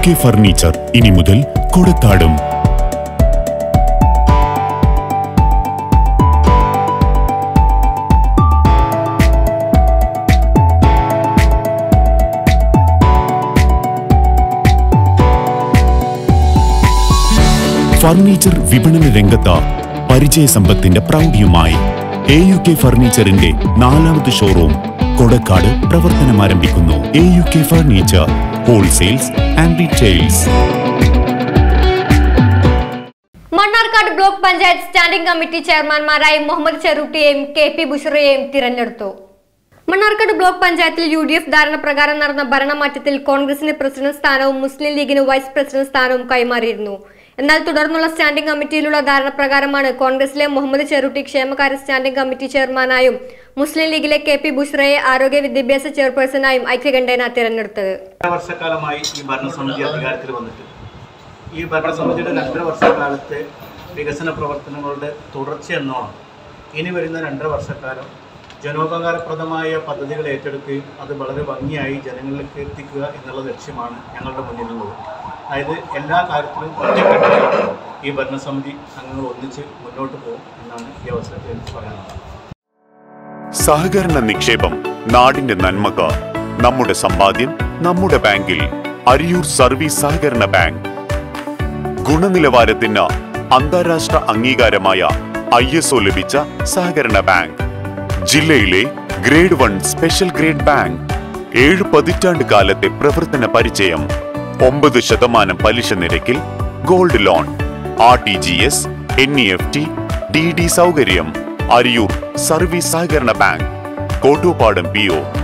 K furniture ഇനി മുതൽ കൊടുത്താടും furniture വിപണന രംഗത്ത് പരിചയസമ്പത്തിന്റെ പ്രൗഢിയുമായി എ യു കെ ഫർണിച്ചറിന്റെ നാലാമത് ഷോറൂം കൊടക്കാട് പ്രവർത്തനം ആരംഭിക്കുന്നു A U K furniture wholesales and retails Mannarkkad block panchayat standing committee ചെയർമാൻമാരായി മുഹമ്മദ് ചെറുട്ടിയെയും കെ പി ബുഷറയെയും തിരഞ്ഞെടുത്തു മണ്ണാർക്കാട് ബ്ലോക്ക് പഞ്ചായത്തിൽ യു ഡി എഫ് ധാരണ പ്രകാരം നടന്ന ഭരണമാറ്റത്തിൽ കോൺഗ്രസിന് പ്രസിഡന്റ് സ്ഥാനവും മുസ്ലിം ലീഗിന് വൈസ് പ്രസിഡന്റ് സ്ഥാനവും കൈമാറിയിരുന്നു എന്നാൽ തുടർന്നുള്ള സ്റ്റാൻഡിംഗ് കമ്മിറ്റിയിലുള്ള ധാരണ പ്രകാരമാണ് കോൺഗ്രസിലെ മുഹമ്മദ് ചെറുട്ടി ക്ഷേമകാര്യ സ്റ്റാൻഡിംഗ് കമ്മിറ്റി ചെയർമാനായും മുസ്ലിം ലീഗിലെ കെ പി ബുഷറയെ ആരോഗ്യ വിദ്യാഭ്യാസ ചെയർപേഴ്സണായും ഐക്യകണ്ഠേന തിരഞ്ഞെടുത്തത് രണ്ടര വർഷക്കാലമായി ഈ ഭരണസമിതി അധികാരത്തിൽ വന്നിട്ട് ഈ ഭരണസമിതിയുടെ രണ്ടര വർഷക്കാലത്തെ വികസന പ്രവർത്തനങ്ങളുടെ തുടർച്ച എന്നോണം ഇനി വരുന്ന രണ്ടര വർഷക്കാലം ജനോപകാരപ്രദമായ പദ്ധതികൾ ഏറ്റെടുക്കുകയും അത് വളരെ ഭംഗിയായി ജനങ്ങളിലേക്ക് എത്തിക്കുക എന്നുള്ള ലക്ഷ്യമാണ് ഞങ്ങളുടെ മുന്നിലുള്ളത് അതായത് എല്ലാ കാര്യത്തിലും ഒറ്റക്കെട്ടായി ഈ ഭരണസമിതി അംഗങ്ങൾ ഒന്നിച്ച് മുന്നോട്ട് പോകും എന്നാണ് ഈ അവസരത്തിൽ എനിക്ക് പറയാനുള്ളത് സഹകരണ നിക്ഷേപം നാടിന്റെ നന്മക്ക് നമ്മുടെ സമ്പാദ്യം നമ്മുടെ ബാങ്കിൽ അരിയൂർ സർവീസ് സഹകരണ ബാങ്ക് ഗുണനിലവാരത്തിന് അന്താരാഷ്ട്ര അംഗീകാരമായ ഐ എസ് ഒ ലഭിച്ച സഹകരണ ബാങ്ക് ജില്ലയിലെ grade one special grade bank ഏഴ് പതിറ്റാണ്ട് കാലത്തെ പ്രവർത്തന പരിചയം ഒമ്പത് ശതമാനം പലിശ നിരക്കിൽ gold loan R T G S N E F T D D സൗകര്യം അരിയൂർ സർവീസ് സഹകരണ ബാങ്ക് കോട്ടൂപ്പാടം പി ഒ